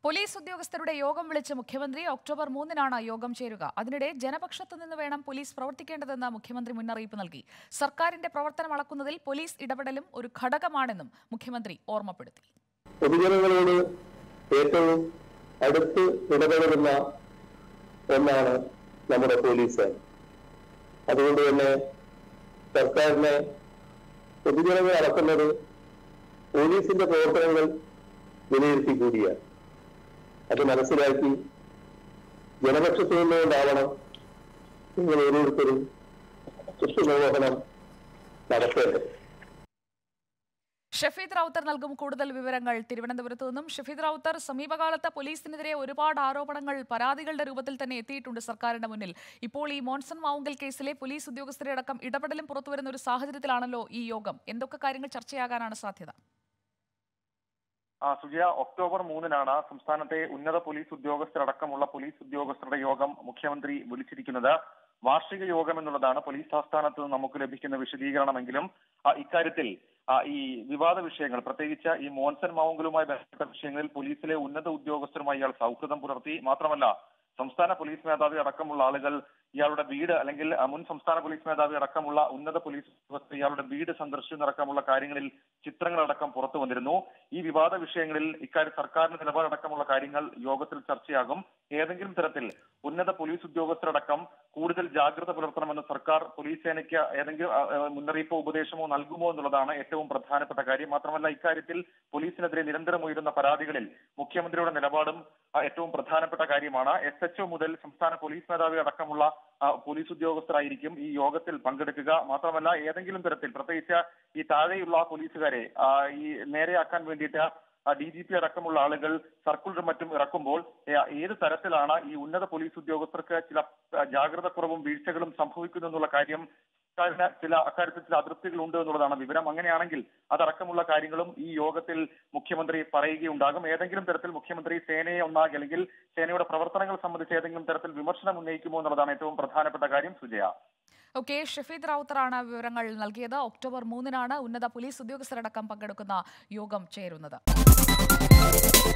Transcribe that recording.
police ഉദ്യോഗസ്ഥരുടെ യോഗം വിളിച്ച് മുഖ്യമന്ത്രി ഒക്ടോബർ മൂന്നിനാണ് യോഗം ചേരുക അതിനിടെ ജനപക്ഷത്തു നിന്ന് വേണം പോലീസ് പ്രവർത്തിക്കേണ്ടതെന്ന് മുഖ്യമന്ത്രി മുന്നറിയിപ്പ് നൽകി സർക്കാരിന്റെ പ്രവർത്തനം അളക്കുന്നതിൽ പോലീസ് ഇടപെടലും ഒരു ഘടകമാണെന്നും മുഖ്യമന്ത്രി ഓർമ്മപ്പെടുത്തി പൊതുജനങ്ങളോട് ഏറ്റവും അടുത്ത് ഇടപെടുന്ന ഒന്നാണ് നമ്മുടെ പോലീസ് അതുകൊണ്ട് തന്നെ സർക്കാരിനെ പൊതുജനങ്ങൾ അളക്കുന്നത് പോലീസിന്റെ പ്രവർത്തനങ്ങൾ വിലയിരുത്തി കൂടിയാണ് അത് മനസ്സിലാക്കി ജനപക്ഷത്തു നിന്നുകൊണ്ടാവണം നിങ്ങൾ ഓരോരുത്തരും കൃഷിനിർവഹണം നടത്തേണ്ടത് ഷഫീദ് റൌത്തർ നൽകും കൂടുതൽ വിവരങ്ങൾ തിരുവനന്തപുരത്ത് നിന്നും ഷഫീദ് റൌത്തർ സമീപകാലത്ത് പോലീസിനെതിരെ ഒരുപാട് ആരോപണങ്ങൾ പരാതികളുടെ രൂപത്തിൽ തന്നെ എത്തിയിട്ടുണ്ട് സർക്കാരിന്റെ മുന്നിൽ ഇപ്പോൾ ഈ മോൺസൺ മാവുങ്കൽ കേസിലെ പോലീസ് ഉദ്യോഗസ്ഥരെ അടക്കം ഇടപെടലും പുറത്തുവരുന്ന ഒരു സാഹചര്യത്തിലാണല്ലോ ഈ യോഗം എന്തൊക്കെ കാര്യങ്ങൾ ചർച്ചയാകാനാണ് സാധ്യത ആ, സുജയ ഒക്ടോബർ മൂന്നിനാണ് സംസ്ഥാനത്തെ ഉന്നത പോലീസ് ഉദ്യോഗസ്ഥരടക്കമുള്ള പോലീസ് ഉദ്യോഗസ്ഥരുടെ യോഗം മുഖ്യമന്ത്രി വിളിച്ചിരിക്കുന്നത് വാർഷിക യോഗം എന്നുള്ളതാണ് പോലീസ് ആസ്ഥാനത്ത് നിന്ന് നമുക്ക് ലഭിക്കുന്ന വിശദീകരണമെങ്കിലും ആ, ഇക്കാര്യത്തിൽ ആ, ഈ വിവാദ വിഷയങ്ങൾ പ്രത്യേകിച്ച് ഈ മോൻസൺ മാവുങ്കലുമായി ബന്ധപ്പെട്ട വിഷയങ്ങളിൽ പോലീസിലെ ഉന്നത ഉദ്യോഗസ്ഥരുമായി ഇയാൾ സൗഹൃദം പുലർത്തി മാത്രമല്ല സംസ്ഥാന പോലീസ് മേധാവി അടക്കമുള്ള ആളുകൾ ഇയാളുടെ വീട് അല്ലെങ്കിൽ ആ, മുൻ സംസ്ഥാന പോലീസ് മേധാവി അടക്കമുള്ള ഉന്നത പോലീസ് ഉദ്യോഗസ്ഥർ ഇയാളുടെ വീട് സന്ദർശിച്ചതടക്കമുള്ള കാര്യങ്ങളിൽ ചിത്രങ്ങളടക്കം പുറത്തു വന്നിരുന്നു ഈ വിവാദ വിഷയങ്ങളിൽ ഇക്കാര്യം സർക്കാരിന്റെ നിലപാടടക്കമുള്ള കാര്യങ്ങൾ യോഗത്തിൽ ചർച്ചയാകും ഏതെങ്കിലും തരത്തിൽ ഉന്നത പോലീസ് ഉദ്യോഗസ്ഥരടക്കം കൂടുതൽ ജാഗ്രത പുലർത്തണമെന്ന് സർക്കാർ പോലീസ് സേനയ്ക്ക് ഏതെങ്കിലും ആ, ആ, മുന്നറിയിപ്പോ ഉപദേശമോ നൽകുമോ എന്നുള്ളതാണ് ഏറ്റവും പ്രധാനപ്പെട്ട കാര്യം മാത്രമല്ല ഇക്കാര്യത്തിൽ പോലീസിനെതിരെ നിരന്തരം ഉയരുന്ന പരാതികളിൽ മുഖ്യമന്ത്രിയുടെ നിലപാടും ആ, ഏറ്റവും പ്രധാനപ്പെട്ട കാര്യമാണ് എസ് എച്ച്ഒ മുതൽ സംസ്ഥാന പോലീസ് മേധാവി അടക്കമുള്ള ആ, പോലീസ് ഉദ്യോഗസ്ഥരായിരിക്കും ഈ യോഗത്തിൽ പങ്കെടുക്കുക മാത്രമല്ല ഏതെങ്കിലും തരത്തിൽ പ്രത്യേകിച്ച് ഈ താഴെയുള്ള പോലീസുകാരെ ആ, ഈ നേരെയാക്കാൻ വേണ്ടിയിട്ട് ഡി ജി പി അടക്കമുള്ള ആളുകൾ സർക്കുലറും മറ്റും ഇറക്കുമ്പോൾ ഏ, ഏത് തരത്തിലാണ് ഈ ഉന്നത പോലീസ് ഉദ്യോഗസ്ഥർക്ക് ചില ആ, ജാഗ്രതക്കുറവും വീഴ്ചകളും സംഭവിക്കുന്നു എന്നുള്ള കാര്യം സർക്കാരിന് ചില അക്കാര്യത്തിൽ ചില അതൃപ്തികൾ ഉണ്ട് എന്നുള്ളതാണ് വിവരം അങ്ങനെയാണെങ്കിൽ അതടക്കമുള്ള കാര്യങ്ങളും ഈ യോഗത്തിൽ മുഖ്യമന്ത്രി പറയുകയുണ്ടാകും ഏതെങ്കിലും തരത്തിൽ മുഖ്യമന്ത്രി സേനയെ ഒന്നാകെ അല്ലെങ്കിൽ സേനയുടെ പ്രവർത്തനങ്ങൾ സംബന്ധിച്ച് ഏതെങ്കിലും തരത്തിൽ വിമർശനം ഉന്നയിക്കുമോ എന്നുള്ളതാണ് ഏറ്റവും പ്രധാനപ്പെട്ട കാര്യം സുജയ ഓക്കെ ഷഫീദ് റൌത്തറാണ് വിവരങ്ങൾ നൽകിയത് ഒക്ടോബർ മൂന്നിനാണ് ഉന്നത പോലീസ് ഉദ്യോഗസ്ഥരടക്കം പങ്കെടുക്കുന്ന യോഗം ചേരുന്നത്